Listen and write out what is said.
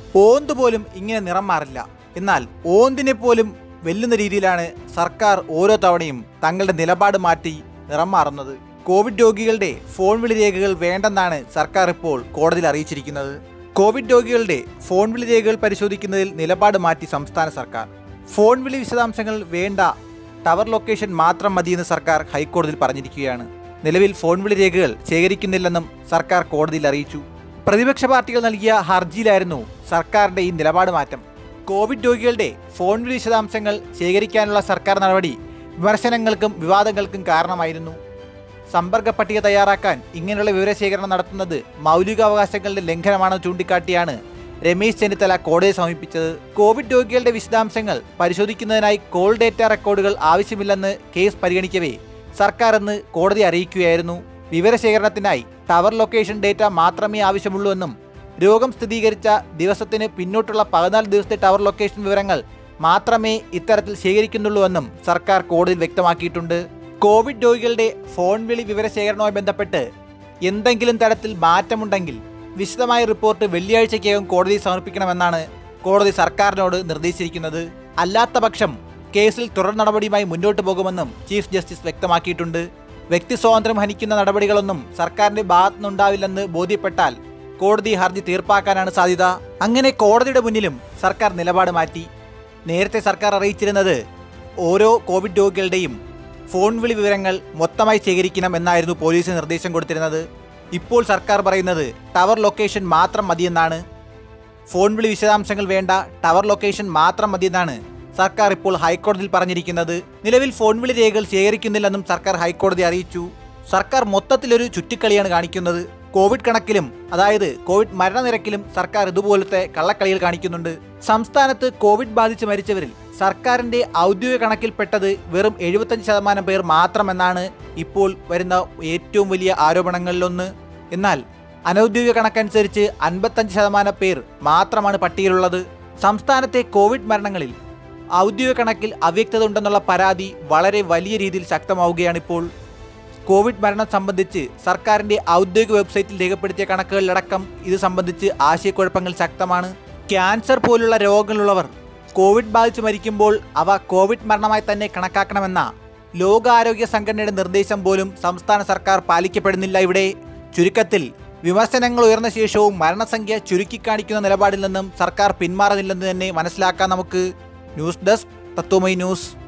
ഓന്ത് പോലും ഇങ്ങനെ നിറം മാറില്ല എന്നാൽ ഓന്തിനെ പോലും വെല്ലുന്ന രീതിയിലാണ് സർക്കാർ ഓരോ തവണയും തങ്ങളുടെ നിലപാട് മാറ്റി നിറം മാറുന്നത് കോവിഡ് രോഗികളുടെ ഫോൺ വിളി രേഖകൾ വേണ്ടെന്നാണ് സർക്കാർ ഇപ്പോൾ കോടതിയിൽ അറിയിച്ചിരിക്കുന്നത് കോവിഡ് രോഗികളുടെ ഫോൺ വിളി രേഖകൾ പരിശോധിക്കുന്നതിൽ നിലപാട് മാറ്റി സംസ്ഥാന സർക്കാർ ഫോൺ വിളി വിശദാംശങ്ങൾ വേണ്ട ടവർ ലൊക്കേഷൻ മാത്രം മതിയെന്ന് സർക്കാർ ഹൈക്കോടതിയിൽ പറഞ്ഞിരിക്കുകയാണ് നിലവിൽ ഫോൺ വിളി രേഖകൾ ശേഖരിക്കുന്നില്ലെന്നും സർക്കാർ കോടതിയിൽ അറിയിച്ചു പ്രതിപക്ഷ പാർട്ടികൾ നൽകിയ ഹർജിയിലായിരുന്നു സർക്കാരിന്റെ ഈ നിലപാട് മാറ്റം കോവിഡ് രോഗികളുടെ ഫോൺ വിളി വിശദാംശങ്ങൾ ശേഖരിക്കാനുള്ള സർക്കാർ നടപടി വിമർശനങ്ങൾക്കും വിവാദങ്ങൾക്കും കാരണമായിരുന്നു സമ്പർക്ക പട്ടിക തയ്യാറാക്കാൻ ഇങ്ങനെയുള്ള വിവരശേഖരണം നടത്തുന്നത് മൗലികാവകാശങ്ങളുടെ ലംഘനമാണെന്ന് ചൂണ്ടിക്കാട്ടിയാണ് രമേശ് ചെന്നിത്തല കോടതിയെ സമീപിച്ചത് കോവിഡ് രോഗികളുടെ വിശദാംശങ്ങൾ പരിശോധിക്കുന്നതിനായി കോൾ ഡേറ്റ റെക്കോർഡുകൾ ആവശ്യമില്ലെന്ന് കേസ് പരിഗണിക്കവേ സർക്കാർ ഇന്ന് കോടതി അറിയിക്കുകയായിരുന്നു വിവരശേഖരണത്തിനായി ടവർ ലൊക്കേഷൻ ഡേറ്റ മാത്രമേ ആവശ്യമുള്ളൂ എന്നും രോഗം സ്ഥിരീകരിച്ച ദിവസത്തിന് പിന്നോട്ടുള്ള പതിനാല് ദിവസത്തെ ടവർ ലൊക്കേഷൻ വിവരങ്ങൾ മാത്രമേ ഇത്തരത്തിൽ ശേഖരിക്കുന്നുള്ളൂവെന്നും സർക്കാർ കോടതിയിൽ വ്യക്തമാക്കിയിട്ടുണ്ട് കോവിഡ് രോഗികളുടെ ഫോൺ വിളി വിവരശേഖരണവുമായി ബന്ധപ്പെട്ട് എന്തെങ്കിലും തരത്തിൽ മാറ്റമുണ്ടെങ്കിൽ വിശദമായ റിപ്പോർട്ട് വെള്ളിയാഴ്ചയ്ക്കകം കോടതി സമർപ്പിക്കണമെന്നാണ് കോടതി സർക്കാരിനോട് നിർദ്ദേശിച്ചിരിക്കുന്നത് അല്ലാത്ത പക്ഷം കേസിൽ തുടർ നടപടിയുമായി മുന്നോട്ട് പോകുമെന്നും ചീഫ് ജസ്റ്റിസ് വ്യക്തമാക്കിയിട്ടുണ്ട് വ്യക്തി സ്വാതന്ത്ര്യം ഹനിക്കുന്ന നടപടികളൊന്നും സർക്കാരിന്റെ ഭാഗത്തുനിന്നുണ്ടാവില്ലെന്ന് ബോധ്യപ്പെട്ടാൽ കോടതി ഹർജി തീർപ്പാക്കാനാണ് സാധ്യത അങ്ങനെ കോടതിയുടെ മുന്നിലും സർക്കാർ നിലപാട് മാറ്റി നേരത്തെ സർക്കാർ അറിയിച്ചിരുന്നത് ഓരോ കോവിഡ് രോഗികളുടെയും ഫോൺ വിളി വിവരങ്ങൾ മൊത്തമായി ശേഖരിക്കണം എന്നായിരുന്നു പോലീസിന് നിർദ്ദേശം കൊടുത്തിരുന്നത് ഇപ്പോൾ സർക്കാർ പറയുന്നത് ടവർ ലൊക്കേഷൻ മാത്രം മതിയെന്നാണ് ഫോൺ വിളി വിശദാംശങ്ങൾ വേണ്ട ടവർ ലൊക്കേഷൻ മാത്രം മതിയെന്നാണ് സർക്കാർ ഇപ്പോൾ ഹൈക്കോടതിയിൽ പറഞ്ഞിരിക്കുന്നത് നിലവിൽ ഫോൺ വിളി രേഖകൾ ശേഖരിക്കുന്നില്ലെന്നും സർക്കാർ ഹൈക്കോടതി അറിയിച്ചു സർക്കാർ മൊത്തത്തിലൊരു ചുറ്റിക്കളിയാണ് കാണിക്കുന്നത് കോവിഡ് കണക്കിലും അതായത് കോവിഡ് മരണനിരക്കിലും സർക്കാർ ഇതുപോലത്തെ കള്ളക്കളികൾ കാണിക്കുന്നുണ്ട് സംസ്ഥാനത്ത് കോവിഡ് ബാധിച്ച് മരിച്ചവരിൽ സർക്കാരിന്റെ ഔദ്യോഗിക കണക്കിൽപ്പെട്ടത് വെറും എഴുപത്തഞ്ച് ശതമാനം പേർ മാത്രമെന്നാണ് ഇപ്പോൾ വരുന്ന ഏറ്റവും വലിയ ആരോപണങ്ങളിലൊന്ന് എന്നാൽ അനൗദ്യോഗിക കണക്കനുസരിച്ച് അൻപത്തഞ്ച് ശതമാനം പേർ മാത്രമാണ് പട്ടികയിലുള്ളത് സംസ്ഥാനത്തെ കോവിഡ് മരണങ്ങളിൽ ഔദ്യോഗിക കണക്കിൽ അവ്യക്തത ഉണ്ടെന്നുള്ള പരാതി വളരെ വലിയ രീതിയിൽ ശക്തമാവുകയാണിപ്പോൾ കോവിഡ് മരണം സംബന്ധിച്ച് സർക്കാരിന്റെ ഔദ്യോഗിക വെബ്സൈറ്റിൽ രേഖപ്പെടുത്തിയ കണക്കുകളിലടക്കം ഇത് സംബന്ധിച്ച് ആശയക്കുഴപ്പങ്ങൾ ശക്തമാണ് ക്യാൻസർ പോലുള്ള രോഗങ്ങളുള്ളവർ കോവിഡ് ബാധിച്ച് മരിക്കുമ്പോൾ അവ കോവിഡ് മരണമായി തന്നെ കണക്കാക്കണമെന്ന ലോകാരോഗ്യ സംഘടനയുടെ നിർദ്ദേശം പോലും സംസ്ഥാന സർക്കാർ പാലിക്കപ്പെടുന്നില്ല ഇവിടെ ചുരുക്കത്തിൽ വിമർശനങ്ങൾ ഉയർന്ന ശേഷവും മരണസംഖ്യ ചുരുക്കിക്കാണിക്കുന്ന നിലപാടിൽ നിന്നും സർക്കാർ പിന്മാറുന്നില്ലെന്ന് തന്നെ മനസ്സിലാക്കാൻ നമുക്ക് ന്യൂസ് ഡെസ്ക് തത്വമൈ ന്യൂസ്